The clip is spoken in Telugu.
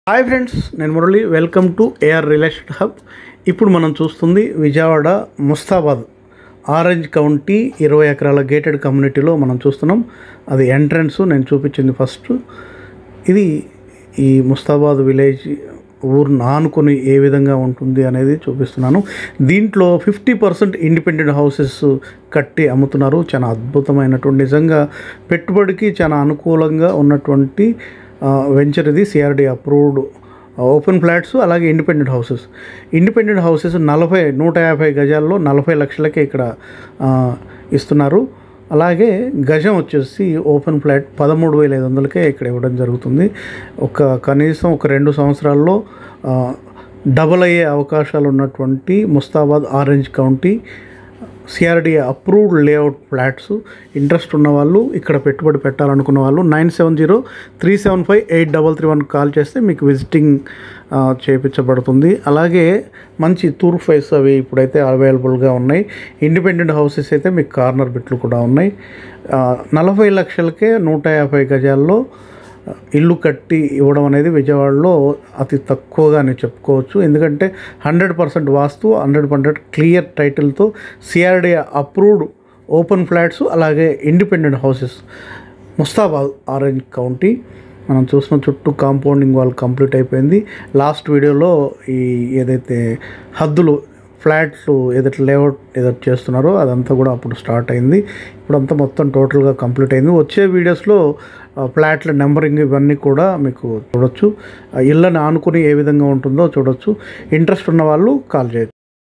హాయ్ ఫ్రెండ్స్ నేను Murali welcome to AR real estate hub ఇప్పుడు మనం చూస్తుంది విజయవాడ ముస్తాబాద్ ఆరెంజ్ కౌంటీ ఇరవై ఎకరాల గేటెడ్ కమ్యూనిటీలో మనం చూస్తున్నాం అది ఎంట్రన్స్ నేను చూపించింది ఫస్ట్ ఇది ఈ ముస్తాబాద్ విలేజ్ ఊరు నానుకొని ఏ విధంగా ఉంటుంది అనేది చూపిస్తున్నాను దీంట్లో ఫిఫ్టీ పర్సెంట్ ఇండిపెండెంట్ హౌసెస్ కట్టి అమ్ముతున్నారు చాలా అద్భుతమైనటువంటి నిజంగా పెట్టుబడికి చాలా అనుకూలంగా ఉన్నటువంటి వెంచర్ ఇది సిఆర్డి అప్రూవ్డ్ ఓపెన్ ఫ్లాట్స్ అలాగే ఇండిపెండెంట్ హౌసెస్ ఇండిపెండెంట్ హౌసెస్ నలభై నూట యాభై గజాల్లో నలభై లక్షలకే ఇక్కడ ఆ, ఇస్తున్నారు అలాగే గజం వచ్చేసి ఓపెన్ ఫ్లాట్ పదమూడు వేల ఐదు వందలకే ఇక్కడ ఇవ్వడం జరుగుతుంది ఒక కనీసం ఒక రెండు సంవత్సరాల్లో ఆ, డబల్ అయ్యే అవకాశాలు ఉన్నటువంటి Mustabad orange county CRD approved layout flats interest ఉన్న వాళ్ళు ఇక్కడ పెట్టుబడి పెట్టాలనుకున్న వాళ్ళు nine seven zero three seven five eight double three one call చేస్తే మీకు విజిటింగ్ ఆ, చేపించబడుతుంది అలాగే మంచి తూర్పు ఫైస్ అవి ఇప్పుడైతే అవైలబుల్గా ఉన్నాయి ఇండిపెండెంట్ హౌసెస్ అయితే మీకు కార్నర్ బిట్లు కూడా ఉన్నాయి ఆ, నలభై లక్షలకే నూట యాభై గజాల్లో ఇల్లు కట్టి ఇవ్వడం అనేది విజయవాడలో అతి తక్కువగా నేను చెప్పుకోవచ్చు ఎందుకంటే hundred percent vastu hundred percent clear టైటిల్తో సిఆర్డి అప్రూవ్డ్ ఓపెన్ ఫ్లాట్స్ అలాగే independent houses Mustabad orange county మనం చూసిన చుట్టూ కాంపౌండింగ్ వాల్ కంప్లీట్ అయిపోయింది లాస్ట్ వీడియోలో ఈ ఏదైతే హద్దులు ఫ్లాట్లు ఏదైతే లేఅవుట్ ఏదైతే చేస్తున్నారో అదంతా కూడా అప్పుడు స్టార్ట్ అయింది ఇప్పుడంతా మొత్తం టోటల్గా కంప్లీట్ అయింది వచ్చే వీడియోస్లో ఆ, ఫ్లాట్ల నెంబరింగ్ ఇవన్నీ కూడా మీకు చూడొచ్చు ఆ, ఇళ్ళని ఆనుకుని ఏ విధంగా ఉంటుందో చూడొచ్చు ఇంట్రెస్ట్ ఉన్న వాళ్ళు కాల్ చేయొచ్చు